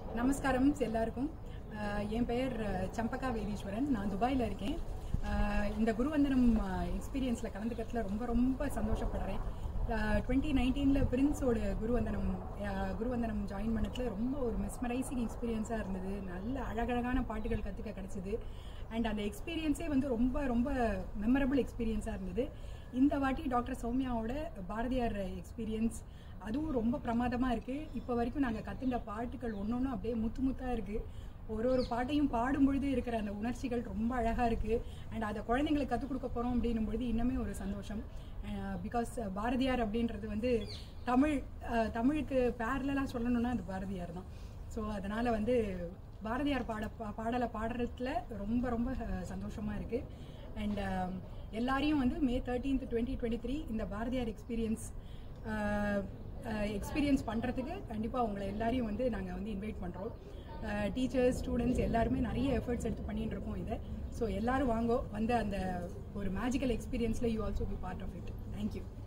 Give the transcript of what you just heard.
நமஸ்காரம் எல்லாருக்கும் அஹ் என் பெயர் அஹ், சம்பகா வேதீஸ்வரன் நான் துபாயில் இருக்கேன் அஹ் இந்த குருவந்தனம் எக்ஸ்பீரியன்ஸில் கலந்துக்கிறதுல ரொம்ப ரொம்ப சந்தோஷப்படுறேன் டுவெண்ட்டி நைன்டீனில் பிரின்ஸோட குருவந்தனம் அஹ், குருவந்தனம் ஜாயின் பண்ணதுல ரொம்ப ஒரு மெஸ்மரைசிங் எக்ஸ்பீரியன்ஸாக இருந்தது நல்ல அழகழகான பாட்டுகள் கற்றுக்க கிடச்சிது அண்ட் அந்த எக்ஸ்பீரியன்ஸே வந்து ரொம்ப ரொம்ப மெமரபிள் எக்ஸ்பீரியன்ஸாக இருந்தது இந்த வாட்டி டாக்டர் சௌமியாவோட பாரதியார் எக்ஸ்பீரியன்ஸ் அதுவும் ரொம்ப பிரமாதமாக இருக்குது இப்போ வரைக்கும் நாங்கள் கற்றுண்ட பாட்டுகள் ஒன்று ஒன்றும் அப்படியே முத்து முத்தாக இருக்குது ஒரு ஒரு பாட்டையும் பாடும் பொழுது இருக்கிற அந்த உணர்ச்சிகள் ரொம்ப அழகாக இருக்குது அண்ட் அதை குழந்தைங்களுக்கு கற்றுக் கொடுக்க போகிறோம் அப்படின்னும் பொழுது இன்னுமே ஒரு சந்தோஷம் பிகாஸ் பாரதியார் அப்படின்றது வந்து தமிழ் அஹ், தமிழுக்கு பேரலாக சொல்லணும்னா அது பாரதியார் தான் ஸோ அதனால் வந்து பாரதியார் பாட பா- பாடலை பாடுறதுல ரொம்ப ரொம்ப அஹ், சந்தோஷமா இருக்கு அண்ட் எல்லாரையும் வந்து May thirteenth twenty twenty three இந்த பாரதியார் எக்ஸ்பீரியன்ஸ் எக்ஸ்பீரியன்ஸ் பண்ணுறதுக்கு கண்டிப்பாக உங்களை எல்லாரையும் வந்து நாங்கள் வந்து இன்வைட் பண்ணுறோம் டீச்சர்ஸ் ஸ்டூடெண்ட்ஸ் எல்லாருமே நிறைய எஃபர்ட்ஸ் எடுத்து பண்ணிட்டு இருக்கோம் இதை ஸோ எல்லாரும் வாங்கோ வந்து அந்த ஒரு மேஜிக்கல் எக்ஸ்பீரியன்ஸில் you also be part of it thank you